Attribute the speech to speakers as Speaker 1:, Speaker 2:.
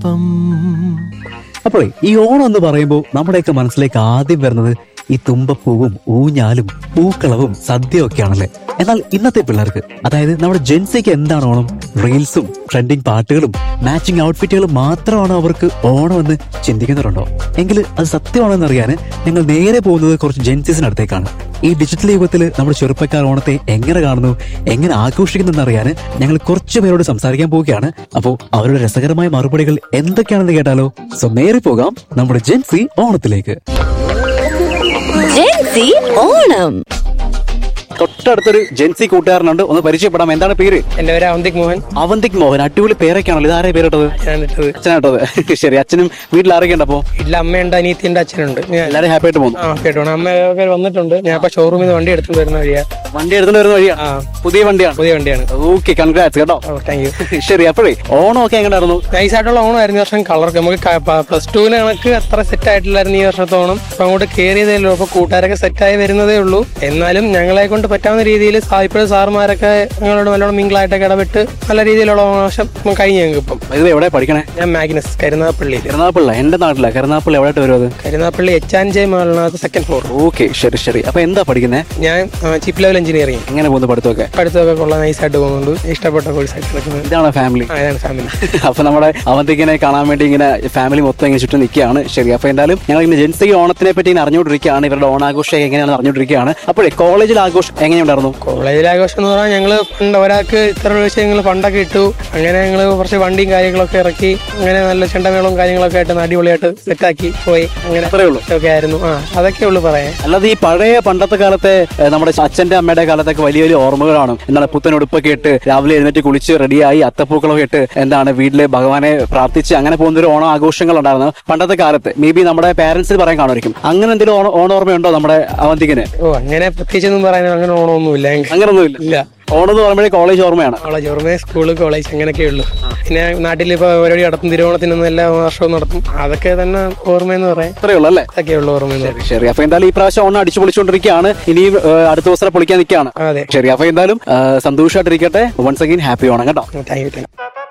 Speaker 1: ഒപ്പം
Speaker 2: അപ്പോഴേ ഈ ഓണം എന്ന് പറയുമ്പോൾ നമ്മുടെയൊക്കെ മനസ്സിലേക്ക് ആദ്യം വരുന്നത് ഈ തുമ്പപ്പൂവും ഊഞ്ഞാലും പൂക്കളവും സദ്യയും ഒക്കെയാണല്ലേ എന്നാൽ ഇന്നത്തെ പിള്ളേർക്ക് അതായത് നമ്മുടെ ജെൻസിക്ക് എന്താണ് ഓണം റീൽസും ട്രെൻഡിങ് പാട്ടുകളും മാച്ചിങ് ഔട്ട്ഫിറ്റുകളും മാത്രമാണ് അവർക്ക് ഓണം എന്ന് ചിന്തിക്കുന്നവരുണ്ടോ എങ്കിൽ അത് സത്യമാണെന്ന് അറിയാൻ ഞങ്ങൾ നേരെ പോകുന്നത് കുറച്ച് ജെൻസിസിനടുത്തേക്കാണ് ഈ ഡിജിറ്റൽ യുഗത്തിൽ നമ്മുടെ ചെറുപ്പക്കാർ ഓണത്തെ എങ്ങനെ കാണുന്നു എങ്ങനെ ആഘോഷിക്കുന്നെന്ന് അറിയാൻ ഞങ്ങൾ കുറച്ച് പേരോട് സംസാരിക്കാൻ പോവുകയാണ് അപ്പോൾ അവരുടെ രസകരമായ മറുപടികൾ എന്തൊക്കെയാണെന്ന് കേട്ടാലോ സോ നേരെ പോകാം നമ്മുടെ ജെൻസി ഓണത്തിലേക്ക്
Speaker 3: ജെൻസി ഓണം
Speaker 2: തൊട്ടടുത്തൊരു ജെൻസി കൂട്ടുകാരനുണ്ട് ഒന്ന് പരിചയപ്പെടാം എന്താണ് പേര്
Speaker 4: എന്റെ പേര് അവന്തിക് മോഹൻ
Speaker 2: അവന്തിക് മോഹൻ അടിപൊളി പേരൊക്കെയാണല്ലോ ഇതാരെ പേരിട്ടത്
Speaker 4: ഞാൻ ഇട്ടത്
Speaker 2: അച്ഛനായിട്ടത് ശരി അച്ഛനും വീട്ടിൽ ആരൊക്കെ ഉണ്ട് അപ്പോ
Speaker 4: വീട്ടിൽ അമ്മയുണ്ട് അനിയത്തിയുണ്ട് അച്ഛനുണ്ട് ഞാൻ
Speaker 2: എല്ലാരും ഹാപ്പി ആയിട്ട് പോകുന്നു
Speaker 4: ആ കേട്ടോ അമ്മയൊക്കെ വന്നിട്ടുണ്ട് ഞാൻ ഇപ്പൊ ഷോറൂമിൽ നിന്ന് വണ്ടി എടുത്തു വരുന്ന വഴിയാ
Speaker 2: വണ്ടി എടുത്തുകൊണ്ട് വരുന്ന വഴിയാ
Speaker 4: ആ
Speaker 2: പുതിയ വണ്ടിയാണ്
Speaker 4: പുതിയ വണ്ടിയാണ്
Speaker 2: ഓക്കെ കൺഗ്രാറ്റ്സ് കേട്ടോ
Speaker 4: ഓ താങ്ക് യു
Speaker 2: ശരി അപ്പോഴേ ഓണമൊക്കെ എങ്ങനെയായിരുന്നു
Speaker 4: നൈസായിട്ടുള്ള ഓണമായിരുന്നു ഈ വർഷം കളർ നമുക്ക് പ്ലസ് ടുവിന് കണക്ക് അത്ര സെറ്റ് ആയിട്ടില്ലായിരുന്നു ഈ വർഷത്തെ ഓണം അപ്പൊ അങ്ങോട്ട് കയറിയതേ ഉള്ളൂ അപ്പൊ കൂട്ടുകാരൊക്കെ സെറ്റായി വരുന്നതേ ഉള്ളൂ എന്നാലും ഞങ്ങളെ കൊണ്ട് പറ്റാവുന്ന രീതിയിൽ ഇപ്പോഴും സാറുമാരൊക്കെ ഞങ്ങളോട് നല്ലോണം മിങ്കിളായിട്ടൊക്കെ ഇടപെട്ട് നല്ല രീതിയിലുള്ള ഓണാശം കഴിഞ്ഞു ഞങ്ങൾക്ക് ഇപ്പം
Speaker 2: ഇത് എവിടെ പഠിക്കണേ
Speaker 4: ഞാൻ മാഗ്നസ് കരുനാഗപ്പള്ളിയിൽ
Speaker 2: കരുനാഗപ്പള്ള എന്റെ നാട്ടില കരുനാഗപ്പള്ള എവിടെയായിട്ട് വരും അത്
Speaker 4: കരുനാഗപ്പള്ളി എച്ച് ആൻഡ് ജെ മാളിനകത്ത് സെക്കൻഡ് ഫ്ലോർ
Speaker 2: ഓക്കെ ശരി ശരി അപ്പൊ എന്താ പഠിക്കുന്നത്
Speaker 4: ഞാൻ ചീപ്പ് ലെവൽ എഞ്ചിനീയറിംഗ്
Speaker 2: എങ്ങനെ പോകുന്നു പഠിത്തമൊക്കെ
Speaker 4: പഠിത്തമൊക്കെ കൊള്ളാൻ നൈസായിട്ട് പോകുന്നുണ്ട് ഇഷ്ടപ്പെട്ട കോഴ്സായിട്ട് നിൽക്കുന്നത്
Speaker 2: ഇതാണ് ഫാമിലി
Speaker 4: ആ ഇതാണ് ഫാമിലി
Speaker 2: അപ്പൊ നമ്മുടെ അവന്തിക്കിനെ കാണാൻ വേണ്ടി ഇങ്ങനെ ഫാമിലി മൊത്തം ഇങ്ങനെ ചുറ്റും നിൽക്കുകയാണ് ശരി അപ്പൊ എന്തായാലും ഞങ്ങൾ ഇങ്ങനെ ജെൻസി ഓണത്തിനെ പറ്റി ഇങ്ങനെ അറിഞ്ഞുകൊണ്ടിരിക്കുകയാണ് ഇവരുടെ ഓണാഘോഷം എങ്ങനെയാണെന്ന് അറിഞ്ഞുകൊണ്ടിരിക്കുകയാണ് അപ്പോഴേ കോളേജിൽ ആഘോഷം എങ്ങനെയുണ്ടായിരുന്നു
Speaker 4: കോളേജിലെ ആഘോഷം എന്ന് പറഞ്ഞാൽ ഞങ്ങള് ഫണ്ട് ഒരാൾക്ക് ഇത്ര രൂപ വെച്ച് ഞങ്ങൾ ഫണ്ടൊക്കെ ഇട്ടു അങ്ങനെ ഞങ്ങൾ കുറച്ച് വണ്ടിയും കാര്യങ്ങളൊക്കെ ഇറക്കി അങ്ങനെ നല്ല ചെണ്ടമേളവും കാര്യങ്ങളൊക്കെ ആയിട്ട് അടിപൊളിയായിട്ട് സെറ്റാക്കി പോയി അങ്ങനെ
Speaker 2: അത്രേ ഉള്ളൂ
Speaker 4: ഒക്കെ ആയിരുന്നു ആ അതൊക്കെ ഉള്ളു പറയാൻ
Speaker 2: അല്ലാതെ ഈ പഴയ പണ്ടത്തെ കാലത്തെ ഏഹ്, നമ്മുടെ അച്ഛന്റെ അമ്മയുടെ കാലത്തൊക്കെ വലിയ വലിയ ഓർമ്മകളാണ് എന്താണ് പുത്തൻ ഉടുപ്പൊക്കെ ഇട്ട് രാവിലെ എഴുന്നേറ്റ് കുളിച്ച് റെഡിയായി അത്തപ്പൂക്കളൊക്കെ ഇട്ട് എന്താണ് വീട്ടിലെ ഭഗവാനെ പ്രാർത്ഥിച്ച് അങ്ങനെ പോകുന്ന ഒരു ഓണം ആഘോഷങ്ങൾ ഉണ്ടായിരുന്നു പണ്ടത്തെ കാലത്ത് മേ ബി നമ്മുടെ പാരന്റ്സിൽ പറയാൻ കാണുമായിരിക്കും അങ്ങനെ എന്തെങ്കിലും ഓണ ഓണോർമ്മയുണ്ടോ നമ്മുടെ അവന്തിക്കിന്
Speaker 4: ഓ അങ്ങനെ പ്രത്യേകിച്ചൊന്നും പറയാൻ അങ്ങനെ ഓണമൊന്നുമില്ല ഞങ്ങൾക്ക്
Speaker 2: അങ്ങനൊന്നുമില്ല
Speaker 4: ഇല്ല
Speaker 2: ഓണം എന്ന് പറയുമ്പോഴേ കോളേജ് ഓർമ്മയാണ്
Speaker 4: കോളേജ് ഓർമ്മ സ്കൂള് കോളേജ് അങ്ങനെയൊക്കെ ഉള്ളു പിന്നെ നാട്ടിൽ ഇപ്പൊ പരിപാടി നടത്തും തിരുവോണത്തിനൊന്നും എല്ലാ വർഷവും നടത്തും അതൊക്കെ തന്നെ ഓർമ്മയെന്ന് പറയാം
Speaker 2: അത്രേ ഉള്ളൂ അല്ലേ
Speaker 4: അതൊക്കെ ഉള്ളു ഓർമ്മയെന്ന് പറയാം
Speaker 2: ശരി അപ്പൊ എന്തായാലും ഈ പ്രാവശ്യം ഓണം അടിച്ചു പൊളിച്ചുകൊണ്ടിരിക്കുകയാണ് ഇനിയും ഏഹ്, അടുത്ത ദിവസം പൊളിക്കാൻ നിൽക്കുകയാണ്
Speaker 4: അതെ
Speaker 2: ശരി അപ്പൊ എന്തായാലും ഏഹ്, സന്തോഷമായിട്ടിരിക്കട്ടെ വൺസ് അഗൈൻ ഹാപ്പി ഓണം കേട്ടോ
Speaker 4: താങ്ക് യു താങ്ക് യു